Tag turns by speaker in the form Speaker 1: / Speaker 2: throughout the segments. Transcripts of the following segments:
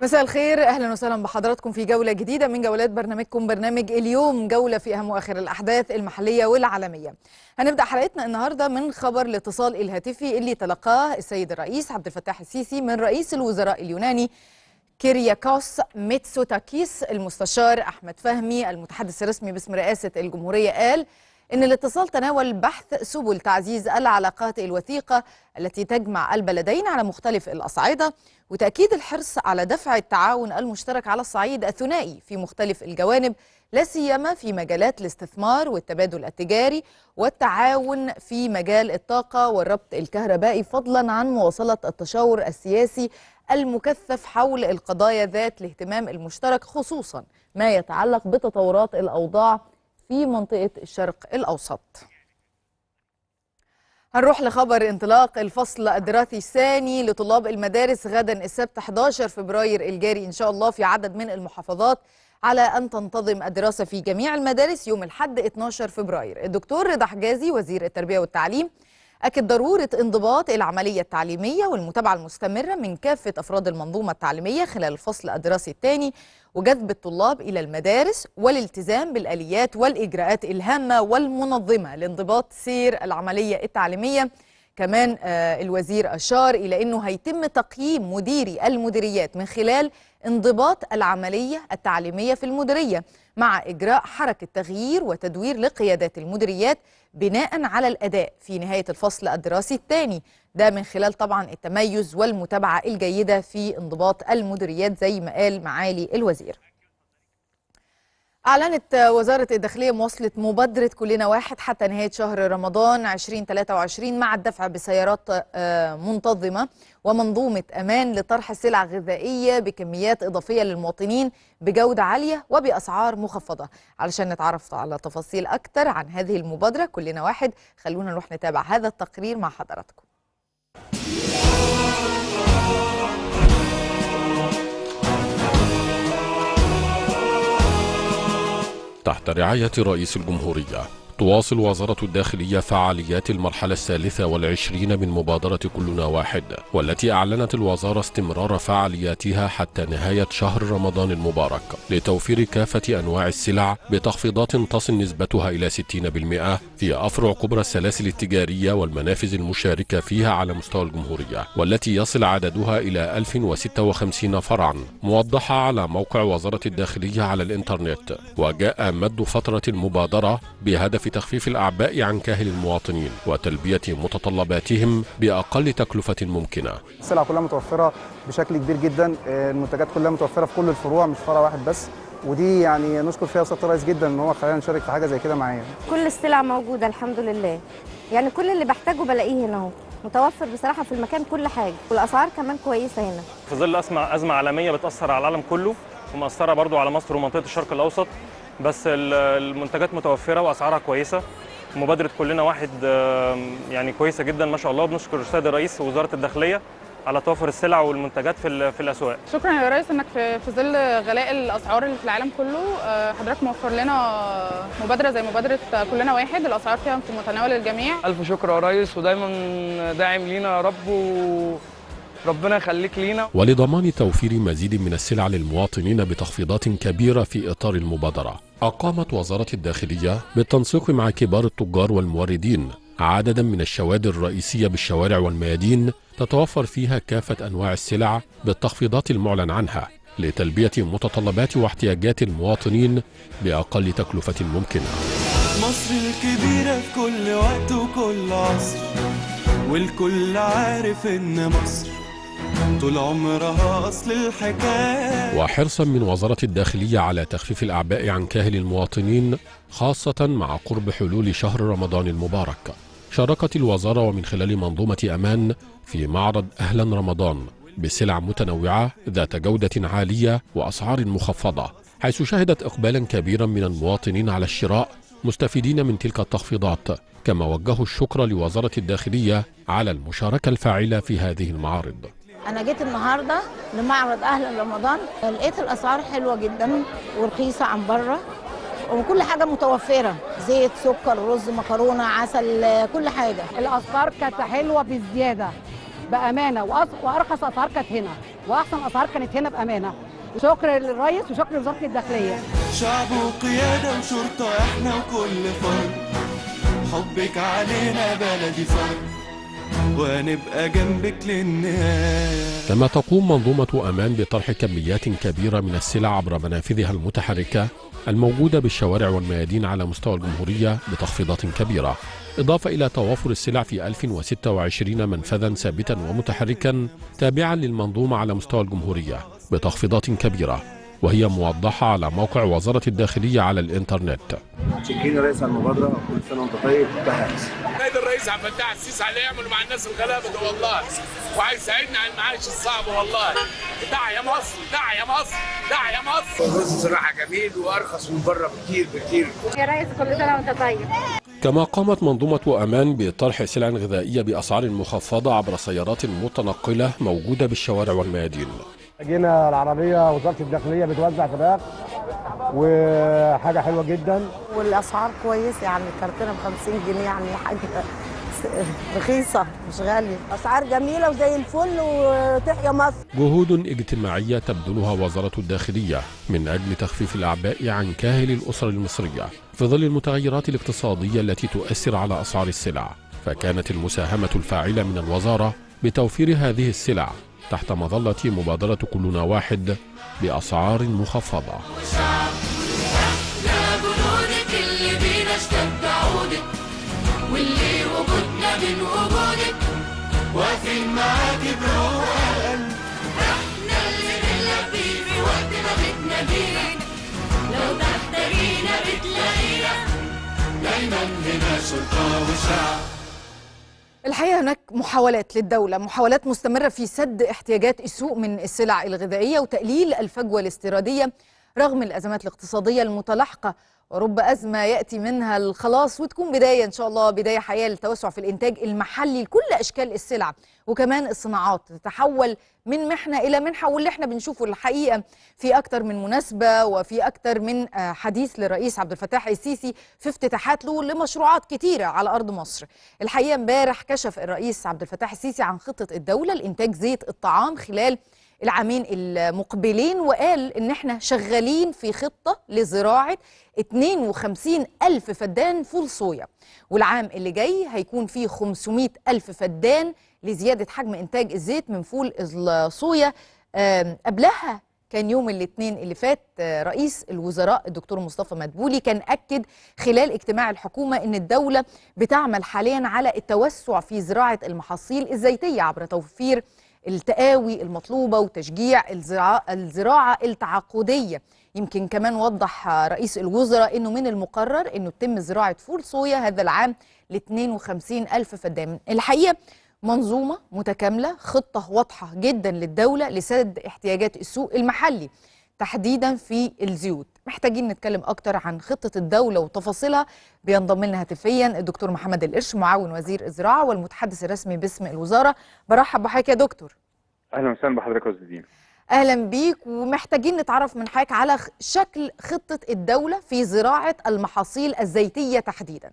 Speaker 1: مساء الخير اهلا وسهلا بحضراتكم في جوله جديده من جولات برنامجكم برنامج اليوم جوله في اهم واخر الاحداث المحليه والعالميه. هنبدا حلقتنا النهارده من خبر الاتصال الهاتفي اللي تلقاه السيد الرئيس عبد الفتاح السيسي من رئيس الوزراء اليوناني كيرياكوس ميتسوتاكيس المستشار احمد فهمي المتحدث الرسمي باسم رئاسه الجمهوريه قال إن الاتصال تناول بحث سبل تعزيز العلاقات الوثيقة التي تجمع البلدين على مختلف الأصعدة وتأكيد الحرص على دفع التعاون المشترك على الصعيد الثنائي في مختلف الجوانب لا سيما في مجالات الاستثمار والتبادل التجاري والتعاون في مجال الطاقة والربط الكهربائي فضلا عن مواصلة التشاور السياسي المكثف حول القضايا ذات الاهتمام المشترك خصوصا ما يتعلق بتطورات الأوضاع في منطقة الشرق الأوسط هنروح لخبر انطلاق الفصل الدراسي الثاني لطلاب المدارس غدا السبت 11 فبراير الجاري إن شاء الله في عدد من المحافظات على أن تنتظم الدراسة في جميع المدارس يوم الحد 12 فبراير الدكتور رضا حجازي وزير التربية والتعليم أكد ضرورة انضباط العملية التعليمية والمتابعة المستمرة من كافة أفراد المنظومة التعليمية خلال الفصل الدراسي الثاني وجذب الطلاب إلى المدارس والالتزام بالآليات والإجراءات الهامة والمنظمة لانضباط سير العملية التعليمية كمان آه الوزير أشار إلى أنه هيتم تقييم مديري المديريات من خلال انضباط العملية التعليمية في المديرية مع إجراء حركة تغيير وتدوير لقيادات المديريات بناء على الأداء في نهاية الفصل الدراسي الثاني ده من خلال طبعا التميز والمتابعة الجيدة في انضباط المديريات زي ما قال معالي الوزير أعلنت وزارة الداخلية مواصلة مبادرة كلنا واحد حتى نهاية شهر رمضان 2023 مع الدفع بسيارات منتظمة ومنظومة أمان لطرح سلع غذائية بكميات إضافية للمواطنين بجودة عالية وبأسعار مخفضة علشان نتعرف على تفاصيل أكتر عن هذه المبادرة كلنا واحد خلونا نروح نتابع هذا التقرير مع حضراتكم
Speaker 2: تحت رعاية رئيس الجمهورية تواصل وزارة الداخلية فعاليات المرحلة الثالثة والعشرين من مبادرة كلنا واحد والتي أعلنت الوزارة استمرار فعالياتها حتى نهاية شهر رمضان المبارك لتوفير كافة أنواع السلع بتخفيضات تصل نسبتها إلى 60% في أفرع كبرى السلاسل التجارية والمنافذ المشاركة فيها على مستوى الجمهورية والتي يصل عددها إلى 1056 فرعا موضحة على موقع وزارة الداخلية على الإنترنت وجاء مد فترة المبادرة بهدف تخفيف الأعباء عن كاهل المواطنين وتلبية متطلباتهم بأقل تكلفة ممكنة
Speaker 3: السلع كلها متوفرة بشكل كبير جدا المنتجات كلها متوفرة في كل الفروع مش فرع واحد بس ودي يعني نشكر فيها سياده الرئيس جدا ان هو خلانا نشارك في حاجه زي كده معايا
Speaker 4: كل السلع موجوده الحمد لله يعني كل اللي بحتاجه بلاقيه هنا اهو متوفر بصراحه في المكان كل حاجه والاسعار كمان كويسه هنا
Speaker 5: في ظل أزمة أزمة عالمية بتأثر على العالم كله ومأثرة برضو على مصر ومنطقة الشرق الأوسط بس المنتجات متوفرة وأسعارها كويسة مبادرة كلنا واحد يعني كويسة جدا ما شاء الله بنشكر السيد الرئيس ووزارة الداخلية على توفر السلع والمنتجات في في الاسواق.
Speaker 6: شكرا يا ريس انك في في ظل غلاء الاسعار اللي في العالم كله حضرتك موفر لنا مبادره زي مبادره كلنا واحد الاسعار فيها في متناول الجميع.
Speaker 7: الف شكر يا ريس ودايما داعم لينا يا رب و... ربنا يخليك لينا
Speaker 2: ولضمان توفير مزيد من السلع للمواطنين بتخفيضات كبيرة في إطار المبادرة أقامت وزارة الداخلية بالتنسيق مع كبار التجار والموردين عددا من الشوادر الرئيسية بالشوارع والميادين تتوفر فيها كافة أنواع السلع بالتخفيضات المعلن عنها لتلبية متطلبات واحتياجات المواطنين بأقل تكلفة ممكنة
Speaker 8: مصر الكبيرة في كل وقت وكل عصر والكل عارف إن مصر طول عمرها أصل الحكاية
Speaker 2: وحرصا من وزارة الداخلية على تخفيف الأعباء عن كاهل المواطنين خاصة مع قرب حلول شهر رمضان المبارك شاركت الوزارة ومن خلال منظومة أمان في معرض أهلا رمضان بسلع متنوعة ذات جودة عالية وأسعار مخفضة حيث شهدت إقبالا كبيرا من المواطنين على الشراء مستفيدين من تلك التخفيضات كما وجهوا الشكر لوزارة الداخلية على المشاركة الفاعلة في هذه المعارض
Speaker 9: انا جيت النهارده لمعرض اهل رمضان لقيت الاسعار حلوه جدا ورخيصه عن بره وكل حاجه متوفره زيت سكر رز مكرونه عسل كل حاجه
Speaker 10: الاسعار كانت حلوه بزياده بامانه وأس- وارخص اسعار كانت هنا واحسن اسعار كانت هنا بامانه شكر للرئيس وشكر لوزاره الداخليه
Speaker 8: شعب وقيادة وشرطة احنا وكل فرد حبك علينا بلدي فرد وهنبقى جنبك للنهاية
Speaker 2: كما تقوم منظومة أمان بطرح كميات كبيرة من السلع عبر منافذها المتحركة الموجودة بالشوارع والميادين على مستوى الجمهورية بتخفيضات كبيرة إضافة إلى توافر السلع في 1026 منفذا ثابتا ومتحركا تابعا للمنظومة على مستوى الجمهورية بتخفيضات كبيرة وهي موضحة على موقع وزارة الداخلية على الإنترنت
Speaker 11: شكرين رئيس المبادرة كل سنة وأنت طيب بحث
Speaker 12: نادي الرئيس عبد الفتاح السيسي على اللي يعمله مع الناس الغلابه ده والله وعايز يساعدنا على المعاش الصعب والله دع يا مصر دع يا مصر دع يا مصر
Speaker 11: الرز صراحة جميل وأرخص من بره بكتير بكتير
Speaker 4: يا ريس كل سنه وانت طيب
Speaker 2: كما قامت منظومة أمان بطرح سلع غذائية بأسعار مخفضة عبر سيارات متنقلة موجودة بالشوارع والميادين
Speaker 13: جينا العربية وزارة الداخلية بتوزع فراخ وحاجة حلوة جدا
Speaker 14: والاسعار كويسه يعني الكرتونه ب 50 جنيه يعني حاجه رخيصه مش غاليه اسعار جميله وزي الفل وتحيا مصر
Speaker 2: جهود اجتماعية تبذلها وزارة الداخلية من أجل تخفيف الأعباء عن كاهل الأسر المصرية في ظل المتغيرات الاقتصادية التي تؤثر على أسعار السلع فكانت المساهمة الفاعلة من الوزارة بتوفير هذه السلع تحت مظلة مبادرة كلنا واحد بأسعار مخفضة
Speaker 15: يا جنودك اللي بينا اشتد عودك واللي وجودنا من وجودك واقفين معاكي بروح القلب احنا اللي بنلبي في وقت ما بتنادينا لو تحتاجينا بتلاقينا دايما هنا شرطة وشعب
Speaker 1: الحقيقة هناك محاولات للدولة محاولات مستمرة في سد احتياجات السوق من السلع الغذائية وتقليل الفجوة الاستيرادية رغم الأزمات الاقتصادية المتلاحقة ورب أزمة يأتي منها الخلاص وتكون بداية إن شاء الله بداية حقيقية للتوسع في الإنتاج المحلي لكل أشكال السلع وكمان الصناعات تتحول من محنة إلى منحة واللي احنا بنشوفه الحقيقة في أكتر من مناسبة وفي أكتر من آه، حديث للرئيس عبد الفتاح السيسي في افتتاحات له لمشروعات كتيرة على أرض مصر الحقيقة امبارح كشف الرئيس عبد الفتاح السيسي عن خطة الدولة لإنتاج زيت الطعام خلال العامين المقبلين وقال ان احنا شغالين في خطة لزراعة 52 ألف فدان فول صويا والعام اللي جاي هيكون فيه 500 ألف فدان لزيادة حجم إنتاج الزيت من فول الصويا آم، قبلها كان يوم الاثنين اللي فات آه، رئيس الوزراء الدكتور مصطفى مدبولي كان أكد خلال اجتماع الحكومة أن الدولة بتعمل حاليا على التوسع في زراعة المحاصيل الزيتية عبر توفير التقاوي المطلوبة وتشجيع الزراعة, الزراعة التعاقدية يمكن كمان وضح رئيس الوزراء أنه من المقرر أنه تتم زراعة فول صويا هذا العام ل 52 ألف فدان الحقيقة منظومة متكاملة خطة واضحة جدا للدولة لسد احتياجات السوق المحلي تحديدا في الزيوت محتاجين نتكلم اكتر عن خطه الدوله وتفاصيلها بينضم لنا هاتفيا الدكتور محمد القرش معاون وزير الزراعه والمتحدث الرسمي باسم الوزاره برحب بحضرتك يا دكتور
Speaker 16: اهلا وسهلا بحضرتك يا استاذ دين
Speaker 1: اهلا بيك ومحتاجين نتعرف من حضرتك على خ- شكل خطه الدوله في زراعه المحاصيل الزيتيه تحديدا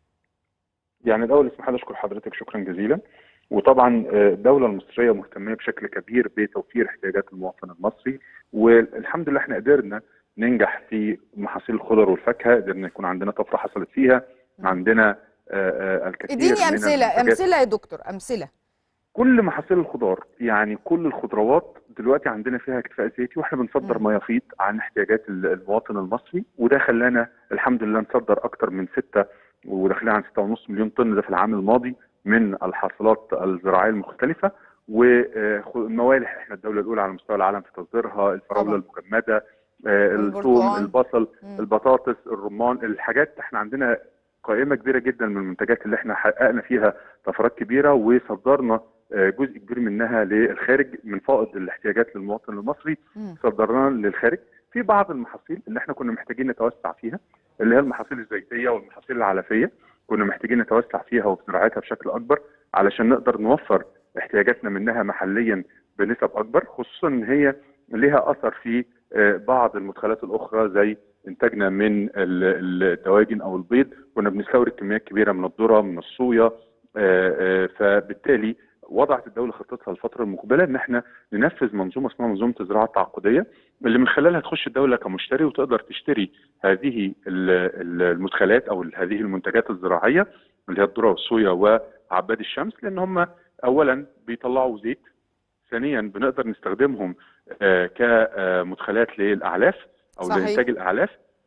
Speaker 16: يعني الاول اسمح لي اشكر حضرتك شكرا جزيلا وطبعا آه، الدوله المصريه مهتميه بشكل كبير بتوفير احتياجات المواطن المصري والحمد لله احنا قدرنا ننجح في محاصيل الخضر والفاكهه قدرنا يكون عندنا طفره حصلت فيها عندنا آه، آه، الكثير
Speaker 1: اديني
Speaker 16: من
Speaker 1: امثله
Speaker 16: المنتجات.
Speaker 1: امثله يا دكتور امثله
Speaker 16: كل محاصيل الخضار يعني كل الخضروات دلوقتي عندنا فيها اكتفاء ذاتي واحنا بنصدر ما يفيض عن احتياجات ال- المواطن المصري وده خلانا الحمد لله نصدر اكتر من ستة وداخلين عن 6.5 مليون طن ده في العام الماضي من الحاصلات الزراعيه المختلفه والموالح احنا الدوله الاولى على مستوى العالم في تصديرها الفراوله المجمده آه، الثوم
Speaker 17: والبرتقال.
Speaker 16: البصل البطاطس الرمان الحاجات احنا عندنا قائمه كبيره جدا من المنتجات اللي احنا حققنا فيها طفرات كبيره وصدرنا آه، جزء كبير منها للخارج من فائض الاحتياجات للمواطن المصري صدرناها للخارج في بعض المحاصيل اللي احنا كنا محتاجين نتوسع فيها اللي هي المحاصيل الزيتيه والمحاصيل العلفيه كنا محتاجين نتوسع فيها وفي زراعتها بشكل اكبر علشان نقدر نوفر احتياجاتنا منها محليا بنسب اكبر خصوصا ان هي ليها اثر في آه، بعض المدخلات الاخرى زي انتاجنا من ال- الدواجن او البيض كنا بنستورد كميات كبيره من الذره من الصويا آه، آه، فبالتالي وضعت الدوله خطتها الفتره المقبله ان احنا ننفذ منظومه اسمها منظومه الزراعه التعاقديه اللي من خلالها تخش الدوله كمشتري وتقدر تشتري هذه ال- ال- المدخلات او ال- هذه المنتجات الزراعيه اللي هي الذره والصويا وعباد الشمس لان هم اولا بيطلعوا زيت ثانيا بنقدر نستخدمهم آه، كمدخلات للاعلاف او
Speaker 1: صحيح.
Speaker 16: لانتاج الاعلاف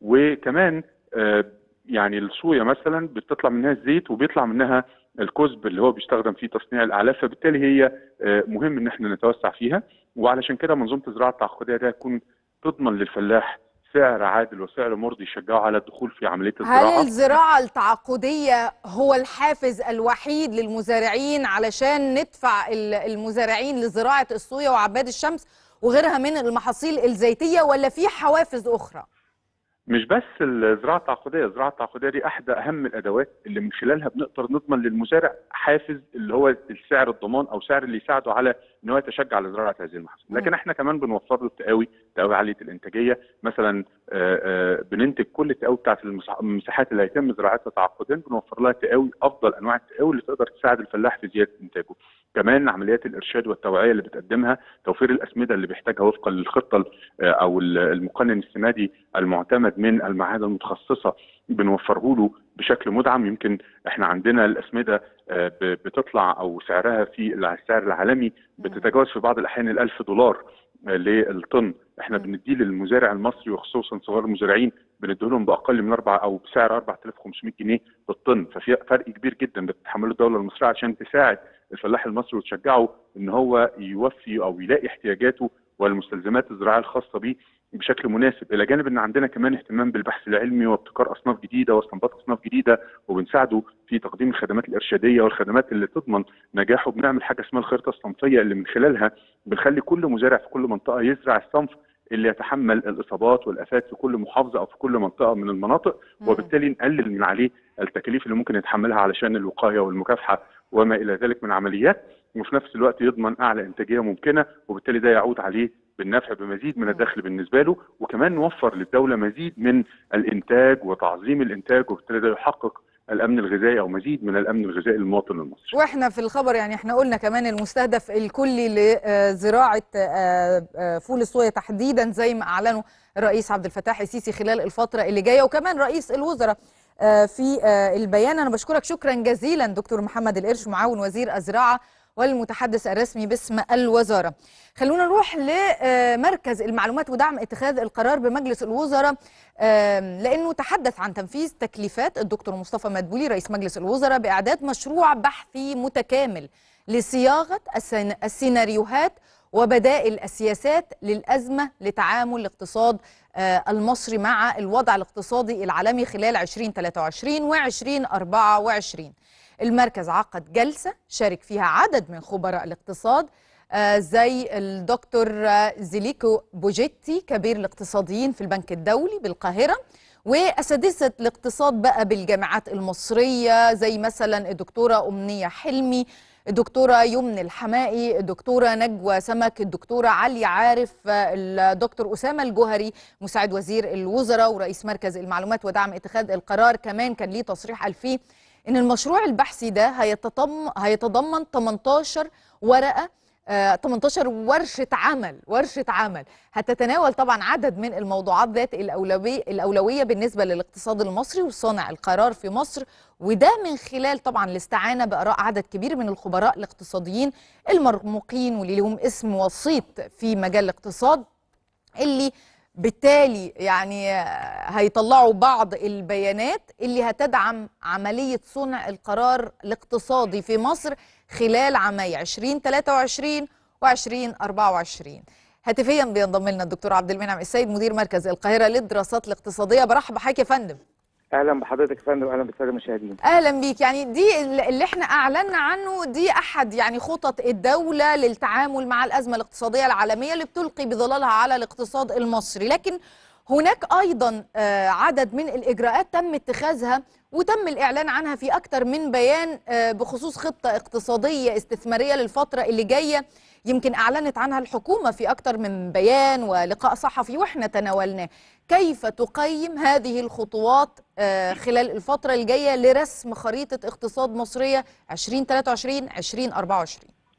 Speaker 16: وكمان آه، يعني الصويا مثلا بتطلع منها الزيت وبيطلع منها الكزب اللي هو بيستخدم في تصنيع الاعلاف فبالتالي هي آه، مهم ان احنا نتوسع فيها وعلشان كده منظومه الزراعه التعاقديه ده هتكون تضمن للفلاح سعر عادل وسعر مرضي يشجعه على الدخول في عمليه
Speaker 1: هل
Speaker 16: الزراعه
Speaker 1: الزراعة التعاقدية هو الحافز الوحيد للمزارعين علشان ندفع ال- المزارعين لزراعة الصويا وعباد الشمس وغيرها من المحاصيل الزيتية ولا في حوافز أخرى؟
Speaker 16: مش بس الزراعه التعاقديه، الزراعه التعاقديه دي احدى اهم الادوات اللي من خلالها بنقدر نضمن للمزارع حافز اللي هو السعر الضمان او سعر اللي يساعده على ان هو يتشجع على زراعه هذه المحاصيل، لكن احنا كمان بنوفر له التقاوي، تقاوي عاليه الانتاجيه، مثلا آه، آه، بننتج كل التقاوي بتاعت المساح- المساحات اللي هيتم زراعتها تعاقديا بنوفر لها تقاوي افضل انواع التقاوي اللي تقدر تساعد الفلاح في زياده انتاجه. كمان عمليات الارشاد والتوعيه اللي بتقدمها توفير الاسمده اللي بيحتاجها وفقا للخطه ال- آه، او ال- المقنن السمادي المعتمد من المعاهد المتخصصه بنوفره له بشكل مدعم يمكن احنا عندنا الاسمده آه، ب- بتطلع او سعرها في السعر العالمي بتتجاوز في بعض الاحيان ال 1000 دولار آه، للطن احنا بنديه للمزارع المصري وخصوصا صغار المزارعين بنديه لهم باقل من اربع او بسعر 4500 جنيه بالطن ففي فرق كبير جدا بتتحمله الدوله المصريه عشان تساعد الفلاح المصري وتشجعه ان هو يوفي او يلاقي احتياجاته والمستلزمات الزراعيه الخاصه بيه بشكل مناسب الى جانب ان عندنا كمان اهتمام بالبحث العلمي وابتكار اصناف جديده واستنباط اصناف جديده وبنساعده في تقديم الخدمات الارشاديه والخدمات اللي تضمن نجاحه بنعمل حاجه اسمها الخريطه الصنفيه اللي من خلالها بنخلي كل مزارع في كل منطقه يزرع الصنف اللي يتحمل الاصابات والافات في كل محافظه او في كل منطقه من المناطق وبالتالي نقلل من عليه التكاليف اللي ممكن يتحملها علشان الوقايه والمكافحه وما الى ذلك من عمليات وفي نفس الوقت يضمن اعلى انتاجيه ممكنه وبالتالي ده يعود عليه بالنفع بمزيد من الدخل بالنسبه له وكمان نوفر للدوله مزيد من الانتاج وتعظيم الانتاج وبالتالي ده يحقق الامن الغذائي او مزيد من الامن الغذائي للمواطن المصري.
Speaker 1: واحنا في الخبر يعني احنا قلنا كمان المستهدف الكلي لزراعه آه، آه، فول الصويا تحديدا زي ما اعلنوا الرئيس عبد الفتاح السيسي خلال الفتره اللي جايه وكمان رئيس الوزراء آه، في آه، البيان انا بشكرك شكرا جزيلا دكتور محمد القرش معاون وزير الزراعه والمتحدث الرسمي باسم الوزاره. خلونا نروح لمركز المعلومات ودعم اتخاذ القرار بمجلس الوزراء آم، لانه تحدث عن تنفيذ تكليفات الدكتور مصطفى مدبولي رئيس مجلس الوزراء باعداد مشروع بحثي متكامل لصياغه السن- السيناريوهات وبدائل السياسات للازمه لتعامل الاقتصاد آه، المصري مع الوضع الاقتصادي العالمي خلال 2023 و 2024 المركز عقد جلسه شارك فيها عدد من خبراء الاقتصاد آه، زي الدكتور آه، زيليكو بوجيتي كبير الاقتصاديين في البنك الدولي بالقاهرة وأساتذة الاقتصاد بقى بالجامعات المصرية زي مثلا الدكتورة أمنية حلمي الدكتورة يمن الحمائي الدكتورة نجوى سمك الدكتورة علي عارف آه، الدكتور أسامة الجوهري مساعد وزير الوزراء ورئيس مركز المعلومات ودعم اتخاذ القرار كمان كان ليه تصريح قال فيه ان المشروع البحثي ده هيتضمن هيتضمن 18 ورقه آه، 18 ورشه عمل ورشه عمل هتتناول طبعا عدد من الموضوعات ذات الاولويه الاولويه بالنسبه للاقتصاد المصري وصانع القرار في مصر وده من خلال طبعا الاستعانه باراء عدد كبير من الخبراء الاقتصاديين المرموقين واللي لهم اسم وسيط في مجال الاقتصاد اللي بالتالي يعني آه، هيطلعوا بعض البيانات اللي هتدعم عملية صنع القرار الاقتصادي في مصر خلال عامي 2023 و 2024 هاتفيا بينضم لنا الدكتور عبد المنعم السيد مدير مركز القاهرة للدراسات الاقتصادية برحب بحضرتك يا فندم
Speaker 17: اهلا بحضرتك يا فندم اهلا بالساده المشاهدين
Speaker 1: اهلا بيك يعني دي اللي احنا اعلنا عنه دي احد يعني خطط الدوله للتعامل مع الازمه الاقتصاديه العالميه اللي بتلقي بظلالها على الاقتصاد المصري لكن هناك ايضا آه، عدد من الاجراءات تم اتخاذها وتم الاعلان عنها في اكثر من بيان آه، بخصوص خطه اقتصاديه استثماريه للفتره اللي جايه يمكن اعلنت عنها الحكومه في اكثر من بيان ولقاء صحفي واحنا تناولناه كيف تقيم هذه الخطوات آه، خلال الفتره الجايه لرسم خريطه اقتصاد مصريه 2023 2024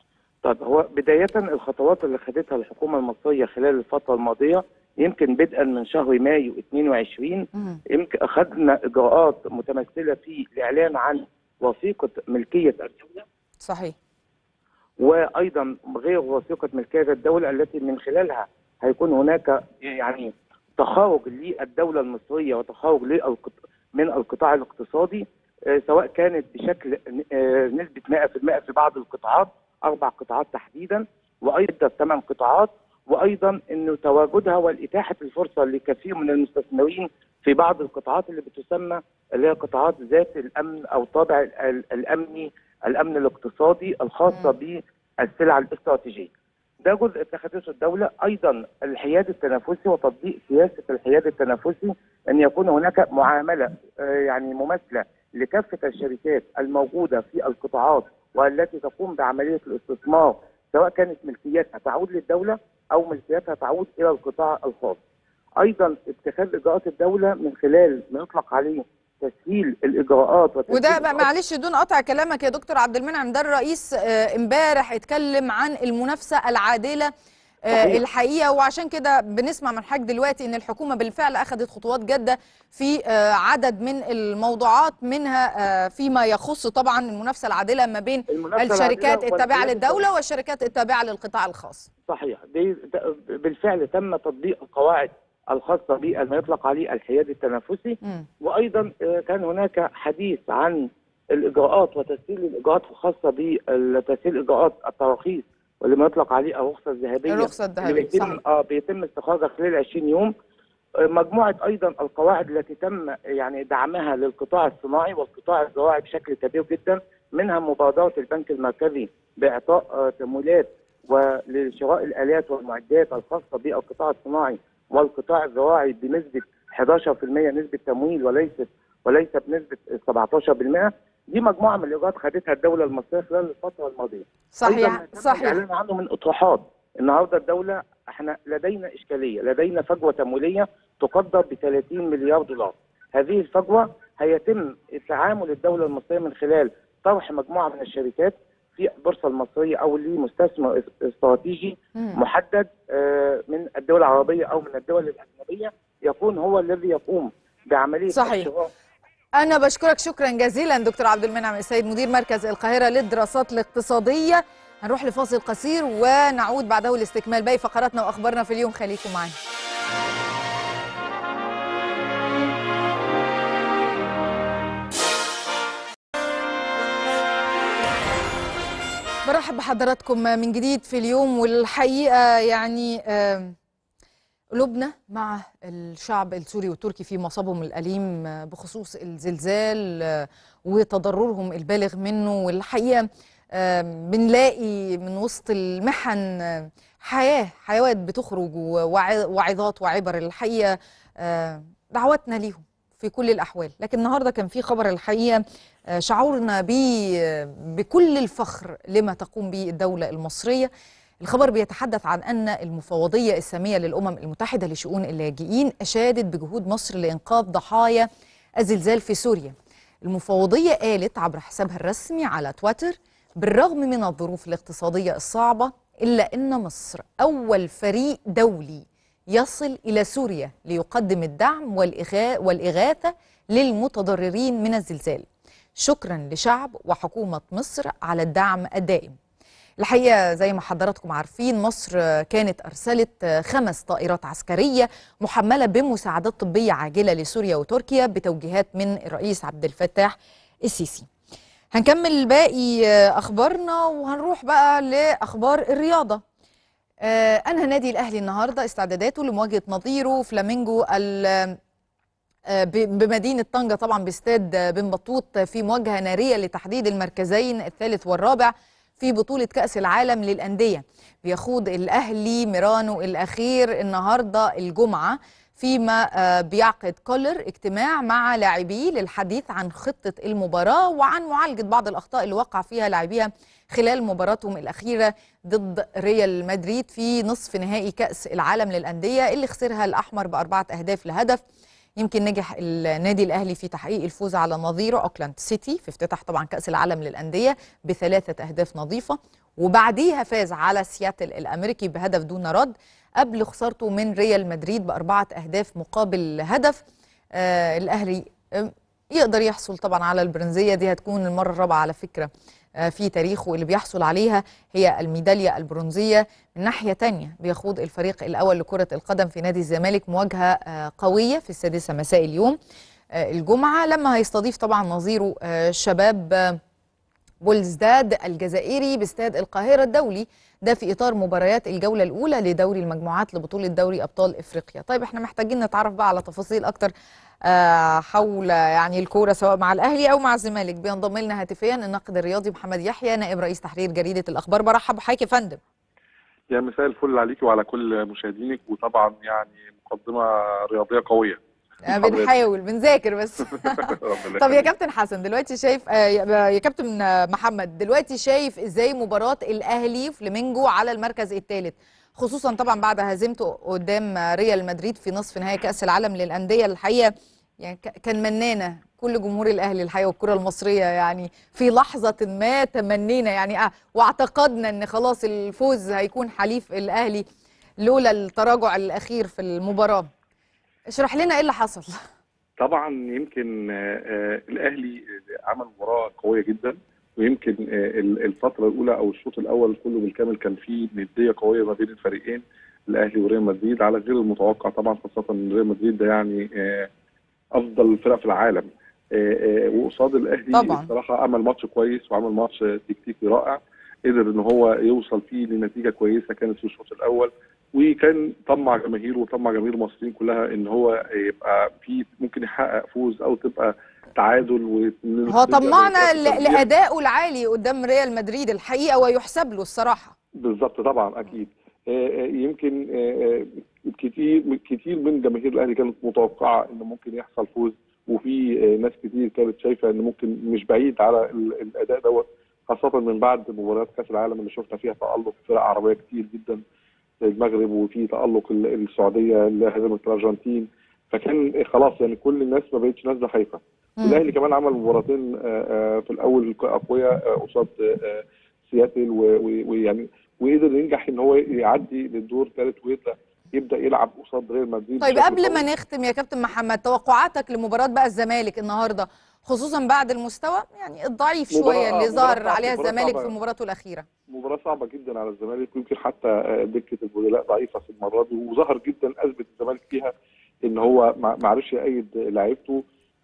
Speaker 17: طب هو بداية الخطوات اللي خدتها الحكومة المصرية خلال الفترة الماضية يمكن بدءا من شهر مايو 22 يمكن أخذنا إجراءات متمثلة في الإعلان عن وثيقة ملكية الدولة
Speaker 1: صحيح
Speaker 17: وايضا غير وثيقه ملكيه الدوله التي من خلالها هيكون هناك يعني تخارج للدوله المصريه وتخارج للقط- من القطاع الاقتصادي آه، سواء كانت بشكل آه، نسبه 100% في بعض القطاعات اربع قطاعات تحديدا وايضا ثمان قطاعات وايضا انه تواجدها والاتاحه الفرصه لكثير من المستثمرين في بعض القطاعات اللي بتسمى اللي هي قطاعات ذات الامن او طابع ال- الامني الامن الاقتصادي الخاصه بالسلع الاستراتيجيه. ده جزء اتخذته الدوله، ايضا الحياد التنافسي وتطبيق سياسه الحياد التنافسي ان يكون هناك معامله آه، يعني مماثله لكافه الشركات الموجوده في القطاعات والتي تقوم بعمليه الاستثمار سواء كانت ملكيتها تعود للدوله او ملكيتها تعود الى القطاع الخاص. ايضا اتخاذ اجراءات الدوله من خلال ما يطلق عليه تسهيل الاجراءات وتسهيل
Speaker 1: وده بقى معلش دون قطع كلامك يا دكتور عبد المنعم ده الرئيس آه، امبارح اتكلم عن المنافسه العادله آه،
Speaker 17: صحيح.
Speaker 1: الحقيقه وعشان كده بنسمع من حضرتك دلوقتي ان الحكومه بالفعل اخذت خطوات جاده في آه، عدد من الموضوعات منها آه، فيما يخص طبعا المنافسه العادله ما بين
Speaker 17: المنافسة
Speaker 1: الشركات
Speaker 17: العادلة
Speaker 1: التابعه
Speaker 17: والقيادة
Speaker 1: للدوله والشركات التابعه للقطاع الخاص
Speaker 17: صحيح دي د- بالفعل تم تطبيق القواعد الخاصه بما يطلق عليه الحياد التنافسي وايضا آه، كان هناك حديث عن الاجراءات وتسهيل الاجراءات الخاصه بتسهيل اجراءات التراخيص واللي ما يطلق عليه الرخصه الذهبيه
Speaker 1: الرخصة
Speaker 17: اللي
Speaker 1: الذهبية،
Speaker 17: بيتم
Speaker 1: صحيح.
Speaker 17: اه بيتم استخراجها خلال 20 يوم آه، مجموعه ايضا القواعد التي تم يعني دعمها للقطاع الصناعي والقطاع الزراعي بشكل كبير جدا منها مبادره البنك المركزي باعطاء آه، تمويلات ولشراء الالات والمعدات الخاصه بالقطاع الصناعي والقطاع الزراعي بنسبه 11% نسبه تمويل وليست وليس بنسبه 17% دي مجموعه من الاجراءات خدتها الدوله المصريه خلال الفتره الماضيه
Speaker 1: صحيح
Speaker 17: أيضاً تم
Speaker 1: صحيح
Speaker 17: الاعلان عنه من اطروحات النهارده الدوله احنا لدينا اشكاليه لدينا فجوه تمويليه تقدر ب 30 مليار دولار هذه الفجوه هيتم تعامل الدوله المصريه من خلال طرح مجموعه من الشركات في البورصه المصريه او لمستثمر اس- استراتيجي
Speaker 1: مم.
Speaker 17: محدد آه، من الدول العربيه او من الدول الاجنبيه يكون هو الذي يقوم بعمليه
Speaker 1: صحيح.
Speaker 17: الشراء
Speaker 1: أنا بشكرك شكرا جزيلا دكتور عبد المنعم السيد مدير مركز القاهرة للدراسات الاقتصادية هنروح لفاصل قصير ونعود بعده لاستكمال باقي فقراتنا وأخبارنا في اليوم خليكم معنا برحب بحضراتكم من جديد في اليوم والحقيقة يعني آم، قلوبنا مع الشعب السوري والتركي في مصابهم الأليم بخصوص الزلزال آه، وتضررهم البالغ منه والحقيقة آم، بنلاقي من وسط المحن آه، حياة حيوات بتخرج ووع- وعظات وعبر الحقيقة آه، دعواتنا ليهم في كل الأحوال لكن النهاردة كان في خبر الحقيقة آه، شعورنا بيه بكل الفخر لما تقوم به الدولة المصرية الخبر بيتحدث عن أن المفوضية السامية للأمم المتحدة لشؤون اللاجئين أشادت بجهود مصر لإنقاذ ضحايا الزلزال في سوريا المفوضية قالت عبر حسابها الرسمي على تويتر بالرغم من الظروف الاقتصادية الصعبة إلا أن مصر أول فريق دولي يصل إلى سوريا ليقدم الدعم والإغا- والإغاثة للمتضررين من الزلزال شكرا لشعب وحكومة مصر على الدعم الدائم الحقيقة زي ما حضراتكم عارفين مصر كانت أرسلت خمس طائرات عسكرية محملة بمساعدات طبية عاجلة لسوريا وتركيا بتوجيهات من الرئيس عبد الفتاح السيسي هنكمل باقي أخبارنا وهنروح بقى لأخبار الرياضة آه، أنهى النادي الأهلي النهاردة استعداداته لمواجهة نظيره فلامينجو ال- آه، ب- بمدينة طنجة طبعا باستاد آه، بن بطوط في مواجهة نارية لتحديد المركزين الثالث والرابع في بطولة كأس العالم للأندية بيخوض الأهلي ميرانو الأخير النهاردة الجمعة فيما آه، بيعقد كولر اجتماع مع لاعبيه للحديث عن خطة المباراة وعن معالجة بعض الأخطاء اللي وقع فيها لاعبيها خلال مباراتهم الأخيرة ضد ريال مدريد في نصف نهائي كأس العالم للأندية اللي خسرها الأحمر بأربعة أهداف لهدف يمكن نجح النادي الاهلي في تحقيق الفوز على نظيره اوكلاند سيتي في افتتاح طبعا كاس العالم للانديه بثلاثه اهداف نظيفه وبعديها فاز على سياتل الامريكي بهدف دون رد قبل خسارته من ريال مدريد باربعه اهداف مقابل هدف آه الاهلي آه، يقدر يحصل طبعا على البرونزيه دي هتكون المره الرابعه على فكره آه، في تاريخه اللي بيحصل عليها هي الميداليه البرونزيه من ناحيه تانية بيخوض الفريق الاول لكره القدم في نادي الزمالك مواجهه آه، قويه في السادسه مساء اليوم آه، الجمعه لما هيستضيف طبعا نظيره آه، شباب آه، بولزداد الجزائري باستاد القاهرة الدولي ده في إطار مباريات الجولة الأولى لدوري المجموعات لبطولة دوري أبطال إفريقيا طيب احنا محتاجين نتعرف بقى على تفاصيل أكتر آه، حول يعني الكورة سواء مع الأهلي أو مع الزمالك بينضم لنا هاتفيا الناقد الرياضي محمد يحيى نائب رئيس تحرير جريدة الأخبار برحب بحضرتك يا فندم
Speaker 18: يا مساء الفل عليكي وعلى كل مشاهدينك وطبعا يعني مقدمة رياضية قوية
Speaker 1: آه، بنحاول بنذاكر بس طب يا كابتن حسن دلوقتي شايف آه، يا يا كابتن آه، محمد دلوقتي شايف ازاي مباراة الاهلي فلامينجو على المركز الثالث خصوصا طبعا بعد هزيمته قدام آه، ريال مدريد في نصف نهائي كأس العالم للأندية الحقيقة يعني ك- كان منانا كل جمهور الاهلي الحقيقه والكره المصريه يعني في لحظه ما تمنينا يعني آه واعتقدنا ان خلاص الفوز هيكون حليف الاهلي لولا التراجع الاخير في المباراه اشرح لنا ايه اللي حصل
Speaker 18: طبعا يمكن آه، آه، الاهلي عمل مباراه قويه جدا ويمكن آه، ال- الفتره الاولى او الشوط الاول كله بالكامل كان فيه نديه قويه ما بين الفريقين الاهلي وريال مدريد على غير المتوقع طبعا خاصه ان ريال مدريد ده يعني آه، افضل الفرق في العالم آه، آه، وقصاد الاهلي
Speaker 1: طبعاً.
Speaker 18: الصراحه عمل ماتش كويس وعمل ماتش تكتيكي رائع قدر ان هو يوصل فيه لنتيجه كويسه كانت في الشوط الاول وكان طمع جماهيره وطمع جماهير المصريين كلها ان هو يبقى في ممكن يحقق فوز او تبقى تعادل و
Speaker 1: هو طمعنا ل- لادائه العالي قدام ريال مدريد الحقيقه ويحسب له الصراحه
Speaker 18: بالظبط طبعا اكيد آه، آه، يمكن آه، آه، كتير كتير من جماهير الاهلي كانت متوقعه ان ممكن يحصل فوز وفي آه، ناس كتير كانت شايفه ان ممكن مش بعيد على ال- الاداء دوت خاصه من بعد مباريات كاس العالم اللي شفنا فيها تالق فرق عربيه كتير جدا زي المغرب وفي تالق ال- السعوديه اللي هزمت الارجنتين فكان خلاص يعني كل الناس ما بقتش نازله خايفه والاهلي كمان عمل مباراتين آه، آه، في الاول اقوياء آه، قصاد آه، سياتل و- و- ويعني وقدر ينجح ان هو يعدي للدور الثالث ويبدا يبدا يلعب قصاد ريال مدريد
Speaker 1: طيب
Speaker 18: بشكل
Speaker 1: قبل
Speaker 18: قوي.
Speaker 1: ما نختم يا كابتن محمد توقعاتك لمباراه بقى الزمالك النهارده خصوصا بعد المستوى يعني الضعيف
Speaker 18: مباراة-
Speaker 1: شويه اللي
Speaker 18: مباراة
Speaker 1: ظهر
Speaker 18: صعبة-
Speaker 1: عليها
Speaker 18: مباراة
Speaker 1: الزمالك
Speaker 18: صعبة.
Speaker 1: في مباراته الاخيره
Speaker 18: مباراة صعبة جدا على الزمالك ويمكن حتى آه، دكة البدلاء ضعيفة في المرة دي وظهر جدا أثبت الزمالك فيها إن هو ما ما عرفش يأيد لعيبته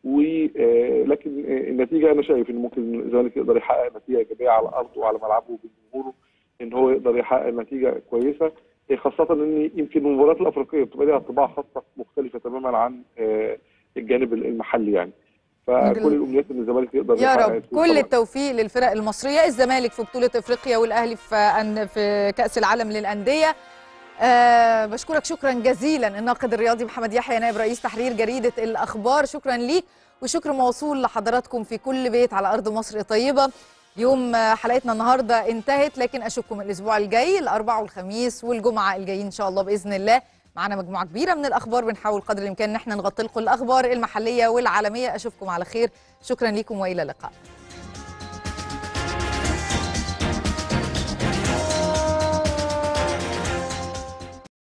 Speaker 18: ولكن النتيجة أنا شايف إن ممكن الزمالك يقدر يحقق نتيجة إيجابية على أرضه وعلى ملعبه وبجمهوره إن هو يقدر يحقق نتيجة كويسة آه، خاصة إن يمكن المباريات الأفريقية بتبقى ليها طباع خاصة مختلفة تماما عن آه، الجانب المحلي يعني فكل الأمنيات إن الزمالك يقدر
Speaker 1: يا
Speaker 18: يحقق
Speaker 1: رب
Speaker 18: الفوز
Speaker 1: كل
Speaker 18: طبعاً.
Speaker 1: التوفيق للفرق المصريه الزمالك في بطوله افريقيا والاهلي في أن في كاس العالم للانديه أه بشكرك شكرا جزيلا الناقد الرياضي محمد يحيى نائب رئيس تحرير جريده الاخبار شكرا ليك وشكر موصول لحضراتكم في كل بيت على ارض مصر طيبه يوم آه، حلقتنا النهارده انتهت لكن اشوفكم الاسبوع الجاي الاربعاء والخميس والجمعه الجايين ان شاء الله باذن الله معانا مجموعه كبيره من الاخبار بنحاول قدر الامكان ان احنا نغطي لكم الاخبار المحليه والعالميه اشوفكم على خير شكرا لكم والى اللقاء